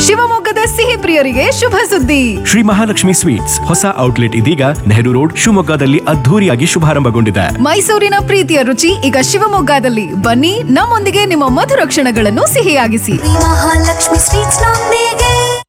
ಶಿವಮೊಗ್ಗದ ಸಿಹಿ ಪ್ರಿಯರಿಗೆ ಶುಭ ಸುದ್ದಿ ಶ್ರೀ ಮಹಾಲಕ್ಷ್ಮಿ ಸ್ವೀಟ್ಸ್ ಹೊಸ ಔಟ್ಲೆಟ್ ಇದೀಗ ನೆಹರು ರೋಡ್ ಶಿವಮೊಗ್ಗದಲ್ಲಿ ಅದ್ಧೂರಿಯಾಗಿ ಶುಭಾರಂಭಗೊಂಡಿದೆ ಮೈಸೂರಿನ ಪ್ರೀತಿಯ ರುಚಿ ಈಗ ಶಿವಮೊಗ್ಗದಲ್ಲಿ ಬನ್ನಿ ನಮ್ಮೊಂದಿಗೆ ನಿಮ್ಮ ಮಧುರ ಕ್ಷಣಗಳನ್ನು ಸಿಹಿಯಾಗಿಸಿ ಮಹಾಲಕ್ಷ್ಮಿ ಸ್ವೀಟ್ಸ್ ನೊಂದಿಗೆ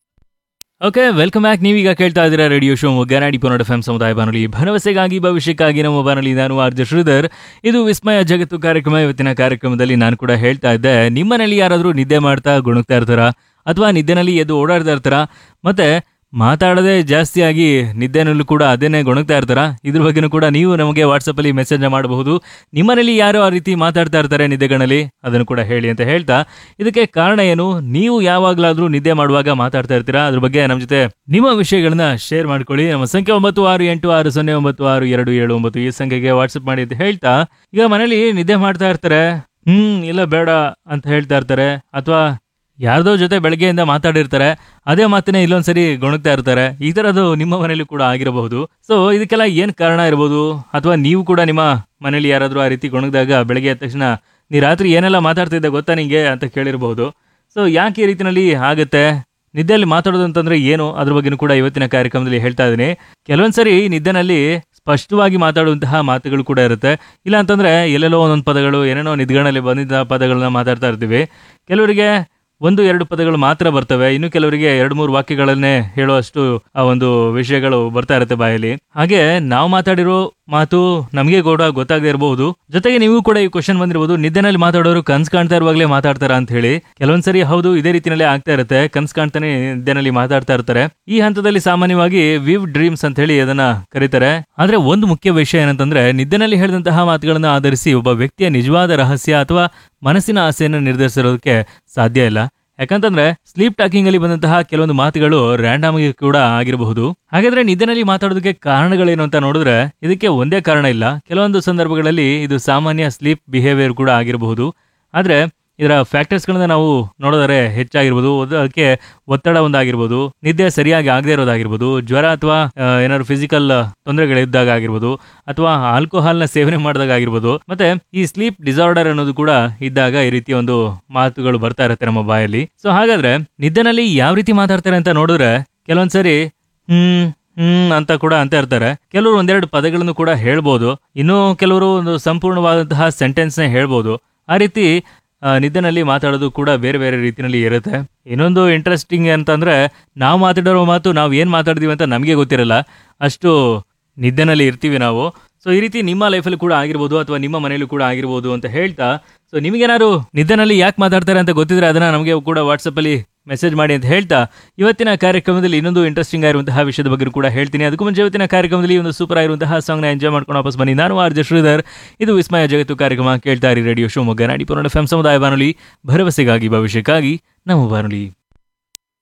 ಓಕೆ ವೆಲ್ಕಮ್ ಬ್ಯಾಕ್ ನೀವೀಗ ಕೇಳ್ತಾ ಇದ್ದೀರಾ radio show Mogganadi Ponnada F ಸಮುದಾಯ ಬಾನುಲಿ ಭರವಸೆಗಾಗಿ ಭವಿಷ್ಯಕ್ಕಾಗಿ ನಮ್ಮ ಬಾನುಲಿ ನಾನು ಆರ್ಜ ಶ್ರೀಧರ್ ಇದು ವಿಸ್ಮಯ ಜಗತ್ತು ಕಾರ್ಯಕ್ರಮ ಇವತ್ತಿನ ಕಾರ್ಯಕ್ರಮದಲ್ಲಿ ನಾನು ಕೂಡ ಹೇಳ್ತಾ ಇದ್ದೆ ನಿಮ್ಮನೇಲಿ ಯಾರಾದರೂ ನಿದ್ದೆ ಮಾಡ್ತಾ ಗುಣಗ್ತಾ ಇರ್ತಾರಾ ಅಥವಾ ನಿದ್ದೆನಲ್ಲಿ ಎದ್ದು ಓಡಾಡ್ತಾ ಇರ್ತಾರಾ ಮತ್ತೆ ಮಾತಾಡದೆ ಜಾಸ್ತಿಯಾಗಿ ನಿದ್ದೆನಲ್ಲೂ ಕೂಡ ಅದೇನೇ ಗೊಣಗ್ತಾ ಇರ್ತಾರ ಇದ್ರ ಬಗ್ಗೆನೂ ಕೂಡ ನೀವು ನಮಗೆ ವಾಟ್ಸಪ್ಪಲ್ಲಿ ಮೆಸೇಜ್ನ ಮಾಡಬಹುದು ನಿಮ್ಮನೇಲಿ ಯಾರು ಆ ರೀತಿ ಮಾತಾಡ್ತಾ ಇರ್ತಾರೆ ನಿದ್ದೆಗಳಲ್ಲಿ ಅದನ್ನು ಕೂಡ ಹೇಳಿ ಅಂತ ಹೇಳ್ತಾ ಇದಕ್ಕೆ ಕಾರಣ ಏನು ನೀವು ಯಾವಾಗಲಾದರೂ ನಿದ್ದೆ ಮಾಡುವಾಗ ಮಾತಾಡ್ತಾ ಇರ್ತೀರಾ ಅದ್ರ ಬಗ್ಗೆ ನಮ್ಮ ಜೊತೆ ನಿಮ್ಮ ವಿಷಯಗಳನ್ನ ಶೇರ್ ಮಾಡ್ಕೊಳ್ಳಿ ನಮ್ಮ ಸಂಖ್ಯೆ ಒಂಬತ್ತು ಆರು ಎಂಟು ಆರು ಸೊನ್ನೆ ಒಂಬತ್ತು ಆರು ಎರಡು ಏಳು ಒಂಬತ್ತು ಈ ಸಂಖ್ಯೆಗೆ ವಾಟ್ಸಪ್ ಮಾಡಿ ಅಂತ ಹೇಳ್ತಾ ಈಗ ಮನೇಲಿ ನಿದ್ದೆ ಮಾಡ್ತಾ ಇರ್ತಾರೆ ಹ್ಮ್ ಇಲ್ಲ ಬೇಡ ಅಂತ ಹೇಳ್ತಾ ಇರ್ತಾರೆ ಅಥವಾ ಯಾರ್ದೋ ಜೊತೆ ಬೆಳಗ್ಗೆಯಿಂದ ಮಾತಾಡಿರ್ತಾರೆ ಅದೇ ಮಾತನ್ನೇ ಇಲ್ಲೊಂದ್ಸರಿ ಗೊಣಗ್ತಾ ಇರ್ತಾರೆ ಈ ಥರದ್ದು ನಿಮ್ಮ ಮನೇಲಿ ಕೂಡ ಆಗಿರಬಹುದು ಸೊ ಇದಕ್ಕೆಲ್ಲ ಏನು ಕಾರಣ ಇರ್ಬೋದು ಅಥವಾ ನೀವು ಕೂಡ ನಿಮ್ಮ ಮನೇಲಿ ಯಾರಾದರೂ ಆ ರೀತಿ ಗೊಣಗ್ದಾಗ ಬೆಳಗ್ಗೆ ಎದ್ದ ತಕ್ಷಣ ನೀ ರಾತ್ರಿ ಏನೆಲ್ಲ ಮಾತಾಡ್ತಿದ್ದೆ ಗೊತ್ತಾ ನಿಂಗೆ ಅಂತ ಕೇಳಿರಬಹುದು ಸೊ ಯಾಕೆ ಈ ರೀತಿನಲ್ಲಿ ಆಗುತ್ತೆ ನಿದ್ದೆಯಲ್ಲಿ ಮಾತಾಡೋದು ಅಂತಂದ್ರೆ ಏನು ಅದ್ರ ಬಗ್ಗೆನೂ ಕೂಡ ಇವತ್ತಿನ ಕಾರ್ಯಕ್ರಮದಲ್ಲಿ ಹೇಳ್ತಾ ಇದ್ದೀನಿ ಕೆಲವೊಂದ್ಸರಿ ನಿದ್ದೆನಲ್ಲಿ ಸ್ಪಷ್ಟವಾಗಿ ಮಾತಾಡುವಂತಹ ಮಾತುಗಳು ಕೂಡ ಇರುತ್ತೆ ಇಲ್ಲ ಅಂತಂದ್ರೆ ಎಲ್ಲೆಲ್ಲೋ ಒಂದೊಂದು ಪದಗಳು ಏನೇನೋ ನಿದ್ಗಳಲ್ಲಿ ಬಂದಿದ್ದ ಪದಗಳನ್ನ ಮಾತಾಡ್ತಾ ಇರ್ತೀವಿ ಕೆಲವರಿಗೆ ಒಂದು ಎರಡು ಪದಗಳು ಮಾತ್ರ ಬರ್ತವೆ ಇನ್ನು ಕೆಲವರಿಗೆ ಎರಡು ಮೂರು ವಾಕ್ಯಗಳನ್ನೇ ಹೇಳುವಷ್ಟು ಆ ಒಂದು ವಿಷಯಗಳು ಬರ್ತಾ ಇರುತ್ತೆ ಬಾಯಲ್ಲಿ ಹಾಗೆ ನಾವು ಮಾತಾಡಿರೋ ಮಾತು ನಮಗೆ ಕೂಡ ಗೊತ್ತಾಗದೇ ಇರಬಹುದು ಜೊತೆಗೆ ನೀವು ಕೂಡ ಈ ಕ್ವಶನ್ ಬಂದಿರಬಹುದು ನಿದ್ದೆನಲ್ಲಿ ಮಾತಾಡೋರು ಕನ್ಸ್ ಕಾಣ್ತಾ ಇರುವಾಗಲೇ ಮಾತಾಡ್ತಾರ ಅಂತ ಹೇಳಿ ಕೆಲವೊಂದ್ಸರಿ ಹೌದು ಇದೇ ರೀತಿನಲ್ಲಿ ಆಗ್ತಾ ಇರುತ್ತೆ ಕನ್ಸ್ ಕಾಣ್ತಾನೆ ನಿದ್ದೆನಲ್ಲಿ ಮಾತಾಡ್ತಾ ಇರ್ತಾರೆ ಈ ಹಂತದಲ್ಲಿ ಸಾಮಾನ್ಯವಾಗಿ ವಿವ್ ಡ್ರೀಮ್ಸ್ ಅಂತ ಹೇಳಿ ಅದನ್ನ ಕರೀತಾರೆ ಆದ್ರೆ ಒಂದು ಮುಖ್ಯ ವಿಷಯ ಏನಂತಂದ್ರೆ ನಿದ್ದೆನಲ್ಲಿ ಹೇಳಿದಂತಹ ಮಾತುಗಳನ್ನ ಆಧರಿಸಿ ಒಬ್ಬ ವ್ಯಕ್ತಿಯ ನಿಜವಾದ ರಹಸ್ಯ ಅಥವಾ ಮನಸ್ಸಿನ ಆಸೆಯನ್ನು ನಿರ್ಧರಿಸಿರೋದಕ್ಕೆ ಸಾಧ್ಯ ಇಲ್ಲ ಯಾಕಂತಂದ್ರೆ ಸ್ಲೀಪ್ ಟಾಕಿಂಗ್ ಅಲ್ಲಿ ಬಂದಂತಹ ಕೆಲವೊಂದು ಮಾತುಗಳು ರ್ಯಾಂಡಮ್ ಆಗಿ ಕೂಡ ಆಗಿರಬಹುದು ಹಾಗಾದ್ರೆ ನಿದ್ದೆನಲ್ಲಿ ಮಾತಾಡೋದಕ್ಕೆ ಕಾರಣಗಳೇನು ಅಂತ ನೋಡಿದ್ರೆ ಇದಕ್ಕೆ ಒಂದೇ ಕಾರಣ ಇಲ್ಲ ಕೆಲವೊಂದು ಸಂದರ್ಭಗಳಲ್ಲಿ ಇದು ಸಾಮಾನ್ಯ ಸ್ಲೀಪ್ ಬಿಹೇವಿಯರ್ ಕೂಡ ಆಗಿರಬಹುದು ಆದ್ರೆ ಇದರ ಫ್ಯಾಕ್ಟರ್ಸ್ಗಳನ್ನ ನಾವು ನೋಡಿದರೆ ಹೆಚ್ಚಾಗಿರ್ಬೋದು ಅದು ಅದಕ್ಕೆ ಒತ್ತಡ ಒಂದಾಗಿರ್ಬೋದು ನಿದ್ದೆ ಸರಿಯಾಗಿ ಆಗದೆ ಇರೋದಾಗಿರ್ಬೋದು ಜ್ವರ ಅಥವಾ ಆ, ಏನಾದ್ರು ಫಿಸಿಕಲ್ ತೊಂದರೆಗಳಿದ್ದಾಗ ಆಗಿರ್ಬೋದು ಅಥವಾ ಆಲ್ಕೋಹಾಲ್ನ ಸೇವನೆ ಮಾಡಿದಾಗ ಆಗಿರ್ಬೋದು ಮತ್ತೆ ಈ ಸ್ಲೀಪ್ ಡಿಸಾರ್ಡರ್ ಅನ್ನೋದು ಕೂಡ ಇದ್ದಾಗ ಈ ರೀತಿಯ ಒಂದು ಮಾತುಗಳು ಬರ್ತಾ ಇರುತ್ತೆ ನಮ್ಮ ಬಾಯಲ್ಲಿ ಸೊ ಹಾಗಾದ್ರೆ ನಿದ್ದೆನಲ್ಲಿ ಯಾವ ರೀತಿ ಮಾತಾಡ್ತಾರೆ ಅಂತ ನೋಡಿದ್ರೆ ಕೆಲವೊಂದ್ಸರಿ ಹ್ಮ್ ಹ್ಮ್ ಅಂತ ಕೂಡ ಅಂತ ಇರ್ತಾರೆ ಕೆಲವರು ಒಂದೆರಡು ಪದಗಳನ್ನು ಕೂಡ ಹೇಳ್ಬೋದು ಇನ್ನು ಕೆಲವರು ಒಂದು ಸಂಪೂರ್ಣವಾದಂತಹ ಸೆಂಟೆನ್ಸ್ ನ ಹೇಳ್ಬೋದು ಆ ರೀತಿ ಆ, ನಿದ್ದೆನಲ್ಲಿ ಮಾತಾಡೋದು ಕೂಡ ಬೇರೆ ಬೇರೆ ರೀತಿಯಲ್ಲಿ ಇರುತ್ತೆ ಇನ್ನೊಂದು ಇಂಟ್ರೆಸ್ಟಿಂಗ್ ಅಂತಂದ್ರೆ ನಾವು ಮಾತಾಡೋ ಮಾತು ನಾವು ಏನು ಮಾತಾಡ್ತೀವಿ ಅಂತ ನಮಗೆ ಗೊತ್ತಿರಲ್ಲ ಅಷ್ಟು ನಿದ್ದೆನಲ್ಲಿ ಇರ್ತೀವಿ ನಾವು ಸೊ ಈ ರೀತಿ ನಿಮ್ಮ ಲೈಫಲ್ಲಿ ಕೂಡ ಆಗಿರ್ಬೋದು ಅಥವಾ ನಿಮ್ಮ ಮನೆಯಲ್ಲೂ ಕೂಡ ಆಗಿರ್ಬೋದು ಅಂತ ಹೇಳ್ತಾ ಸೊ ನಿಮಗೇನಾದ್ರು ನಿದ್ದೆನಲ್ಲಿ ಯಾಕೆ ಮಾತಾಡ್ತಾರೆ ಅಂತ ಗೊತ್ತಿದ್ರೆ ಅದನ್ನ ನಮಗೆ ಕೂಡ ವಾಟ್ಸಪ್ಪಲ್ಲಿ ಮೆಸೇಜ್ ಮಾಡಿ ಅಂತ ಹೇಳ್ತಾ ಇವತ್ತಿನ ಕಾರ್ಯಕ್ರಮದಲ್ಲಿ ಇನ್ನೊಂದು ಇಂಟ್ರೆಸ್ಟಿಂಗ್ ಆಗಿರುವಂತಹ ವಿಷಯದ ಬಗ್ಗೆ ಕೂಡ ಹೇಳ್ತೀನಿ ಅದಕ್ಕೂ ಮುಂಚೆ ಇವತ್ತಿನ ಕಾರ್ಯಕ್ರಮದಲ್ಲಿ ಒಂದು ಸೂಪರ್ ಆಗಿರುವಂತಹ ಸಾಂಗ್ನ ಎಂಜಾಯ್ ಮಾಡ್ಕೊಂಡು ವಾಪಸ್ ಬನ್ನಿ ನಾನು ಆರ್ ಜೆ ಶ್ರೀಧರ್ ಇದು ವಿಸ್ಮಯ ಜಗತ್ತು ಕಾರ್ಯಕ್ರಮ ಕೇಳ್ತಾ ಇರಿ ರೇಡಿಯೋ ಶಿವಮೊಗ್ಗ ನಾಡಿ ಪುರಾಣ ಎಫ್ ಸಮುದಾಯ ಬಾನುಲಿ ಭರವಸೆಗಾಗಿ ಭವಿಷ್ಯಕ್ಕಾಗಿ ನಮ್ಮ ಬಾನುಲಿ